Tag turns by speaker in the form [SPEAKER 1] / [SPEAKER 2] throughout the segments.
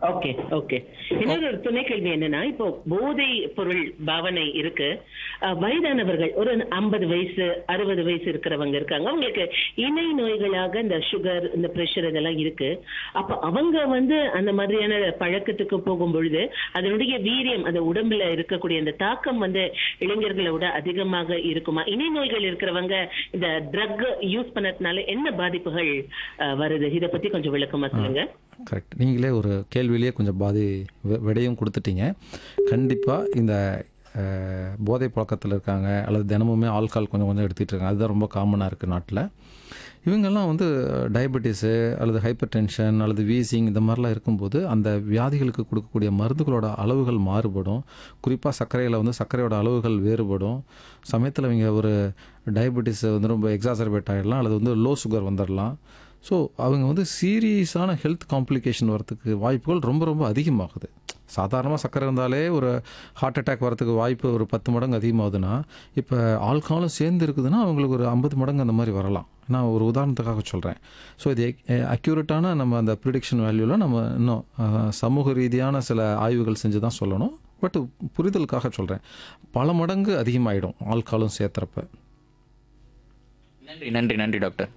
[SPEAKER 1] okay okay இன்னொரு ஒரு துணை கேள்வி என்னன்னா இப்போ போதை பொருள் பாவனை இருக்கு அஹ், வயதானவர்கள் ஒரு ஐம்பது வயசு அறுபது வயசு இருக்கிறவங்க இருக்காங்க அவங்களுக்கு இணை நோய்களாக இந்த சுகர் இந்த பிரஷர் இதெல்லாம் இருக்கு அப்ப அவங்க வந்து அந்த மாதிரியான பழக்கத்துக்கு போகும் பொழுது அதனுடைய வீரியம் அந்த உடம்புல இருக்கக்கூடிய அந்த தாக்கம் வந்து இளைஞர்களை விட அதிகமாக இருக்குமா இணை நோய்கள் இருக்கிறவங்க இந்த ட்ரக் யூஸ் பண்ணதுனால என்ன பாதிப்புகள் அஹ், வருது இத பத்தி கொஞ்சம் விளக்கமா சொல்லுங்க
[SPEAKER 2] கரெக்ட் நீங்களே ஒரு கேள்வியிலேயே கொஞ்சம் பாதி வி- விடையும் கொடுத்துட்டீங்க கண்டிப்பாக இந்த அஹ், போதை பழக்கத்தில் இருக்காங்க அல்லது தினமுமே ஆல்கால் கொஞ்சம் கொஞ்சம் எடுத்துகிட்டு இருக்காங்க அதுதான் ரொம்ப காமனாக இருக்குது நாட்டில் இவங்கெல்லாம் வந்து டயபெட்டிஸு அல்லது ஹைப்பர் டென்ஷன் அல்லது வீசிங் இந்த மாதிரிலாம் இருக்கும்போது அந்த வியாதிகளுக்கு கொடுக்கக்கூடிய மருந்துகளோட அளவுகள் மாறுபடும் குறிப்பாக சர்க்கரையில் வந்து சர்க்கரையோட அளவுகள் வேறுபடும் சமயத்தில் இவங்க ஒரு டயபெட்டிஸ் வந்து ரொம்ப எக்ஸாசர்பேட் ஆகிடலாம் அல்லது வந்து லோ சுகர் வந்துடலாம் ஸோ அவங்க வந்து சீரியஸான ஹெல்த் காம்ப்ளிகேஷன் வரதுக்கு வாய்ப்புகள் ரொம்ப ரொம்ப அதிகமாகுது சாதாரணமாக சர்க்கரை இருந்தாலே ஒரு ஹார்ட் அட்டாக் வரதுக்கு வாய்ப்பு ஒரு பத்து மடங்கு அதிகமாகுதுன்னா இப்போ ஆல்காலும் சேர்ந்து இருக்குதுன்னா அவங்களுக்கு ஒரு ஐம்பது மடங்கு அந்த மாதிரி வரலாம் நான் ஒரு உதாரணத்துக்காக சொல்கிறேன் ஸோ இது அக்யூரேட்டான நம்ம அந்த ப்ரிடிக்ஷன் வேல்யூவில் நம்ம இன்னும் அஹ், சமூக ரீதியான சில ஆய்வுகள் செஞ்சு தான் சொல்லணும் பட் புரிதலுக்காக சொல்கிறேன் பல மடங்கு அதிகமாகிடும் ஆல்காலும் சேர்த்துறப்ப
[SPEAKER 3] நன்றி நன்றி நன்றி டாக்டர்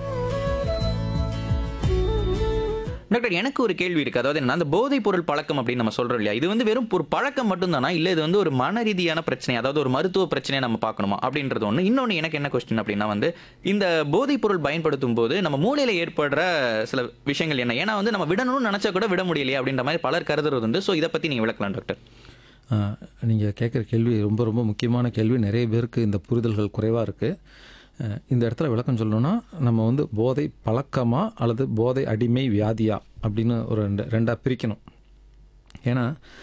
[SPEAKER 3] டாக்டர் எனக்கு ஒரு கேள்வி இருக்கு அதாவது என்ன அந்த போதைப் பொருள் பழக்கம் அப்படின்னு நம்ம சொல்றோம் இல்லையா இது வந்து வெறும் ஒரு பழக்கம் மட்டும்தானா இல்ல இது வந்து ஒரு மன ரீதியான பிரச்சனை அதாவது ஒரு மருத்துவ பிரச்சனையை நம்ம பார்க்கணுமா அப்படின்றது ஒன்று இன்னொன்று எனக்கு என்ன கொஸ்டின் அப்படின்னா வந்து இந்த போதைப் பொருள் பயன்படுத்தும் போது நம்ம மூளையில ஏற்படுற சில விஷயங்கள் என்ன ஏன்னா வந்து நம்ம விடணும்னு நினைச்சா கூட விட முடியலையே அப்படின்ற மாதிரி பலர் கருதுறது உண்டு ஸோ இதை பத்தி நீங்க விளக்கலாம் டாக்டர்
[SPEAKER 2] நீங்கள் கேட்குற கேள்வி ரொம்ப ரொம்ப முக்கியமான கேள்வி நிறைய பேருக்கு இந்த புரிதல்கள் குறைவாக இருக்குது இந்த இடத்துல விளக்கம் சொல்லணும்னா நம்ம வந்து போதை பழக்கமா அல்லது போதை அடிமை வியாதியா அப்படின்னு ஒரு ரெண்டு ரெண்டாக பிரிக்கணும் ஏன்னா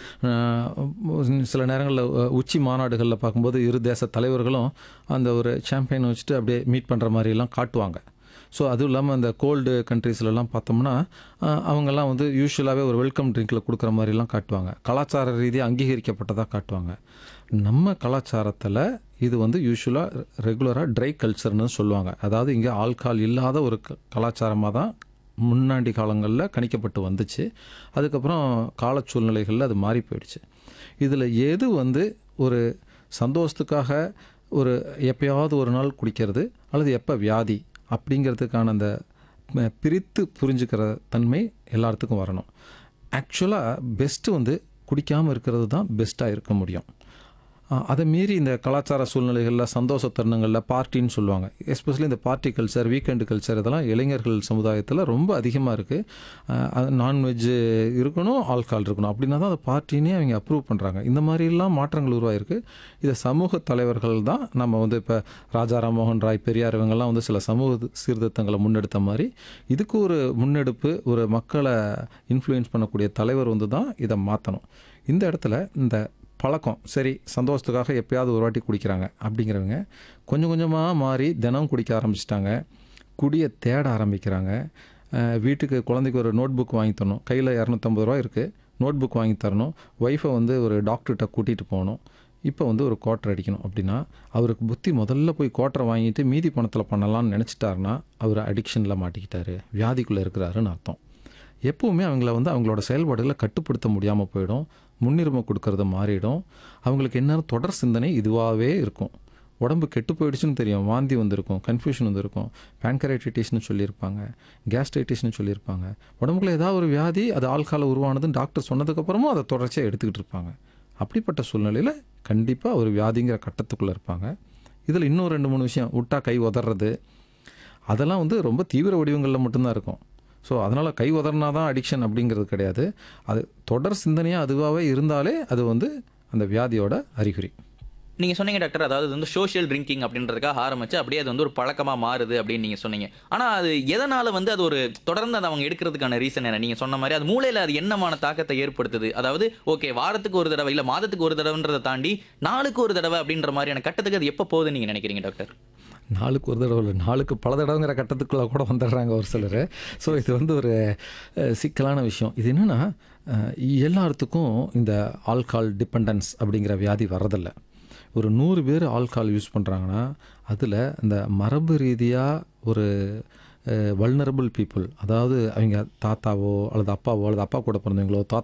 [SPEAKER 2] அஹ், சில நேரங்களில் உச்சி மாநாடுகளில் பார்க்கும்போது இரு தேச தலைவர்களும் அந்த ஒரு சாம்பியன் வச்சுட்டு அப்படியே மீட் பண்ணுற மாதிரிலாம் காட்டுவாங்க ஸோ அதுவும் இல்லாமல் அந்த கோல்டு கண்ட்ரீஸ்லலாம் பார்த்தோம்னா அஹ், அவங்கெல்லாம் வந்து யூஸ்வலாகவே ஒரு வெல்கம் ட்ரிங்க்கில் கொடுக்குற மாதிரிலாம் காட்டுவாங்க கலாச்சார ரீதியாக அங்கீகரிக்கப்பட்டதாக காட்டுவாங்க நம்ம கலாச்சாரத்தில் இது வந்து யூஸ்வலாக ரெகுலராக ட்ரை கல்ச்சர்னு சொல்லுவாங்க அதாவது இங்கே ஆல்கால் இல்லாத ஒரு க- கலாச்சாரமாக தான் முன்னாடி காலங்களில் கணிக்கப்பட்டு வந்துச்சு அதுக்கப்புறம் கால சூழ்நிலைகளில் அது மாறி போயிடுச்சு இதில் எது வந்து ஒரு சந்தோஷத்துக்காக ஒரு எப்பயாவது ஒரு நாள் குடிக்கிறது அல்லது எப்போ வியாதி அப்படிங்கிறதுக்கான அந்த ம- பிரித்து புரிஞ்சுக்கிற தன்மை எல்லாத்துக்கும் வரணும் ஆக்சுவலாக பெஸ்ட்டு வந்து குடிக்காமல் இருக்கிறது தான் பெஸ்ட்டாக இருக்க முடியும் அஹ் அதை மீறி இந்த கலாச்சார சூழ்நிலைகளில் சந்தோஷ தருணங்களில் பார்ட்டின்னு சொல்லுவாங்க எஸ்பெஷலி இந்த பார்ட்டி கல்ச்சர் வீக்கெண்டு கல்ச்சர் இதெல்லாம் இளைஞர்கள் சமுதாயத்தில் ரொம்ப அதிகமாக இருக்குது நான்வெஜ்ஜு இருக்கணும் ஆல்கால் இருக்கணும் அப்படின்னா தான் அந்த பார்ட்டினே அவங்க அப்ரூவ் பண்ணுறாங்க இந்த மாதிரிலாம் மாற்றங்கள் உருவாயிருக்கு இதை சமூக தலைவர்கள் தான் நம்ம வந்து இப்போ ராஜா ராம்மோகன் ராய் பெரியார் இவங்கெல்லாம் வந்து சில சமூக சீர்திருத்தங்களை முன்னெடுத்த மாதிரி இதுக்கு ஒரு முன்னெடுப்பு ஒரு மக்களை இன்ஃப்ளூயன்ஸ் பண்ணக்கூடிய தலைவர் வந்து தான் இதை மாற்றணும் இந்த இடத்துல இந்த பழக்கம் சரி சந்தோஷத்துக்காக எப்பயாவது ஒரு வாட்டி குடிக்கிறாங்க அப்படிங்கிறவங்க கொஞ்சம் கொஞ்சமாக மாறி தினம் குடிக்க ஆரம்பிச்சிட்டாங்க குடியை தேட ஆரம்பிக்கிறாங்க அஹ் வீட்டுக்கு குழந்தைக்கு ஒரு நோட் புக் வாங்கி தரணும் கையில் இரநூத்தம்பது ரூபா இருக்குது நோட் புக் வாங்கி தரணும் ஒய்ஃபை வந்து ஒரு டாக்டர்கிட்ட கூட்டிகிட்டு போகணும் இப்போ வந்து ஒரு குவார்ட்டர் அடிக்கணும் அப்படின்னா அவருக்கு புத்தி முதல்ல போய் குவார்ட்டர் வாங்கிட்டு மீதி பணத்தில் பண்ணலாம்னு நினச்சிட்டாருன்னா அவர் அடிக்ஷனில் மாட்டிக்கிட்டாரு வியாதிக்குள்ளே இருக்கிறாருன்னு அர்த்தம் எப்பவுமே அவங்கள வந்து அவங்களோட செயல்பாடுகளை கட்டுப்படுத்த முடியாமல் போயிடும் முன்னுரிமை கொடுக்கறது மாறிடும் அவங்களுக்கு என்ன தொடர் சிந்தனை இதுவாகவே இருக்கும் உடம்பு கெட்டு போயிடுச்சுன்னு தெரியும் வாந்தி வந்திருக்கும் கன்ஃபியூஷன் வந்திருக்கும் பேன்கரைட்டிட்டிஸ்னு சொல்லியிருப்பாங்க கேஸ்ட்ரைட்டிஸ்னு சொல்லியிருப்பாங்க உடம்புக்குள்ள ஏதாவது ஒரு வியாதி அது ஆல்கால உருவானதுன்னு டாக்டர் சொன்னதுக்கப்புறமும் அதை தொடர்ச்சியாக எடுத்துக்கிட்டு இருப்பாங்க அப்படிப்பட்ட சூழ்நிலையில் கண்டிப்பாக ஒரு வியாதிங்கிற கட்டத்துக்குள்ளே இருப்பாங்க இதில் இன்னும் ரெண்டு மூணு விஷயம் விட்டா கை உதறது அதெல்லாம் வந்து ரொம்ப தீவிர வடிவங்களில் மட்டும்தான் இருக்கும் ஸோ அதனால் கை உதறினா தான் அடிக்ஷன் அப்படிங்கிறது கிடையாது அது தொடர் சிந்தனையாக அதுவாகவே இருந்தாலே அது வந்து அந்த வியாதியோட அறிகுறி
[SPEAKER 3] நீங்க சொன்னீங்க டாக்டர் அதாவது இது வந்து சோஷியல் ட்ரிங்கிங் அப்படின்றதுக்காக ஆரம்பிச்சு அப்படியே அது வந்து ஒரு பழக்கமா மாறுது அப்படின்னு நீங்க சொன்னீங்க ஆனா அது எதனால வந்து அது ஒரு தொடர்ந்து அதை அவங்க எடுக்கிறதுக்கான ரீசன் என்ன நீங்க சொன்ன மாதிரி அது மூளையில அது என்னமான தாக்கத்தை ஏற்படுத்துது அதாவது ஓகே வாரத்துக்கு ஒரு தடவை இல்ல மாதத்துக்கு ஒரு தடவைன்றதை தாண்டி நாளுக்கு ஒரு தடவை அப்படின்ற மாதிரியான கட்டத்துக்கு அது எப்போ போகுதுன்னு நீங்க நினைக்கிறீங்க டாக்டர்
[SPEAKER 2] நாளுக்கு ஒரு தடவை இல்லை நாளுக்கு பல தடவைங்கிற கட்டத்துக்குள்ளே கூட வந்துடுறாங்க ஒரு சிலர் ஸோ இது வந்து ஒரு அஹ், சிக்கலான விஷயம் இது என்னென்னா எல்லாத்துக்கும் இந்த ஆல்கால் டிபெண்டன்ஸ் அப்படிங்கிற வியாதி வர்றதில்ல ஒரு நூறு பேர் ஆல்கால் யூஸ் பண்ணுறாங்கன்னா அதில் இந்த மரபு ரீதியாக ஒரு வல்னரபிள் பீப்புள் அதாவது அவங்க தாத்தாவோ அல்லது அப்பாவோ அல்லது அப்பா கூட பிறந்தவங்களோ தாத்தா